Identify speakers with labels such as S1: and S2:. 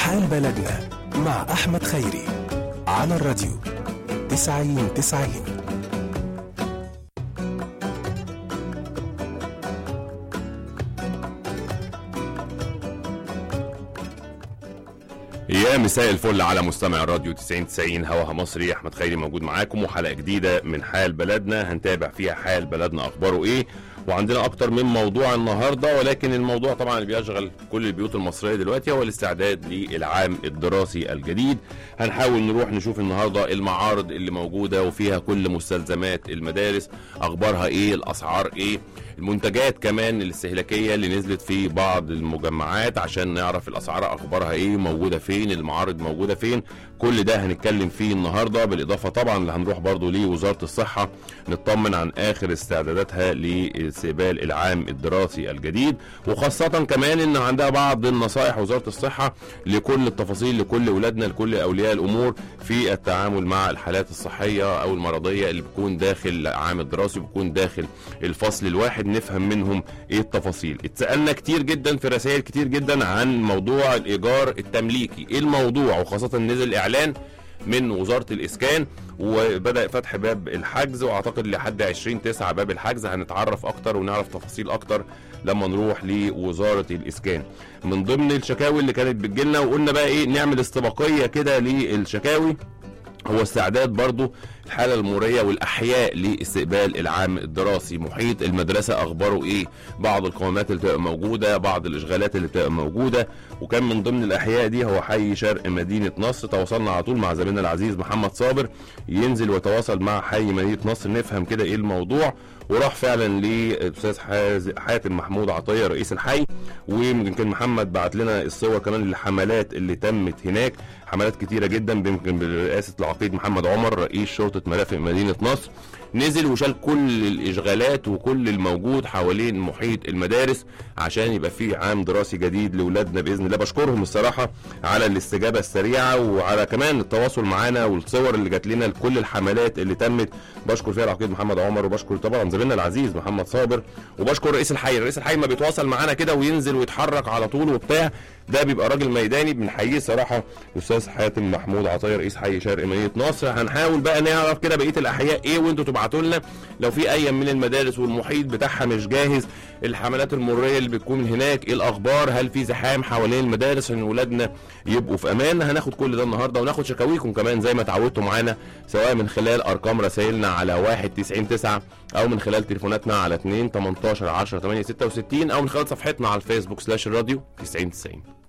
S1: حال بلدنا مع أحمد خيري على الراديو تسعين تسعين
S2: يا مساء الفل على مستمع الراديو 90 90 هواها مصري احمد خيري موجود معاكم وحلقه جديده من حال بلدنا هنتابع فيها حال بلدنا اخباره ايه وعندنا اكتر من موضوع النهارده ولكن الموضوع طبعا اللي بيشغل كل البيوت المصريه دلوقتي هو الاستعداد للعام الدراسي الجديد هنحاول نروح نشوف النهارده المعارض اللي موجوده وفيها كل مستلزمات المدارس اخبارها ايه الاسعار ايه المنتجات كمان الاستهلاكيه اللي نزلت في بعض المجمعات عشان نعرف الاسعار اخبارها ايه موجوده فين المعارض موجوده فين كل ده هنتكلم فيه النهارده بالاضافه طبعا اللي هنروح برضو لوزاره الصحه نطمن عن اخر استعداداتها لاستقبال العام الدراسي الجديد وخاصه كمان ان عندها بعض النصائح وزاره الصحه لكل التفاصيل لكل اولادنا لكل اولياء الامور في التعامل مع الحالات الصحيه او المرضيه اللي بتكون داخل العام الدراسي بتكون داخل الفصل الواحد نفهم منهم ايه التفاصيل اتسالنا كتير جدا في رسائل كتير جدا عن موضوع الايجار التمليكي ايه الموضوع وخاصه نزل اعلان من وزاره الاسكان وبدا فتح باب الحجز واعتقد لحد 20 9 باب الحجز هنتعرف اكتر ونعرف تفاصيل اكتر لما نروح لوزاره الاسكان من ضمن الشكاوي اللي كانت بتجيلنا وقلنا بقى ايه نعمل استباقيه كده للشكاوي هو استعداد برضو الحالة المورية والأحياء لاستقبال العام الدراسي محيط المدرسة أخباره إيه بعض القوامات اللي بتبقى موجودة بعض الإشغالات اللي بتبقى موجودة وكان من ضمن الأحياء دي هو حي شرق مدينة نصر تواصلنا على طول مع زميلنا العزيز محمد صابر ينزل ويتواصل مع حي مدينة نصر نفهم كده إيه الموضوع وراح فعلا للاستاذ حاتم محمود عطيه رئيس الحي ويمكن محمد بعت لنا الصور كمان للحملات اللي تمت هناك حملات كتيره جدا يمكن برئاسه العقيد محمد عمر رئيس شرطه مرافق مدينه نصر نزل وشال كل الاشغالات وكل الموجود حوالين محيط المدارس عشان يبقى في عام دراسي جديد لاولادنا باذن الله بشكرهم الصراحه على الاستجابه السريعه وعلى كمان التواصل معانا والصور اللي جات لنا لكل الحملات اللي تمت بشكر فيها العقيد محمد عمر وبشكر طبعا زميلنا العزيز محمد صابر وبشكر رئيس الحي رئيس الحي ما بيتواصل معانا كده وينزل ويتحرك على طول وبتاع ده بيبقى راجل ميداني بنحييه صراحه الاستاذ حاتم محمود عطيه رئيس حي شرق مدينه نصر هنحاول بقى نعرف كده بقيه الاحياء ايه وانتوا تبعتوا لنا لو في اي من المدارس والمحيط بتاعها مش جاهز الحملات المريه اللي بتكون هناك ايه الاخبار هل في زحام حوالين المدارس عشان ولادنا يبقوا في امان هناخد كل ده النهارده وناخد شكاويكم كمان زي ما اتعودتوا معانا سواء من خلال ارقام رسائلنا على 1 90 9 او من خلال تليفوناتنا على 2 18 10 8 66 او من خلال صفحتنا على الفيسبوك سلاش الراديو 90 90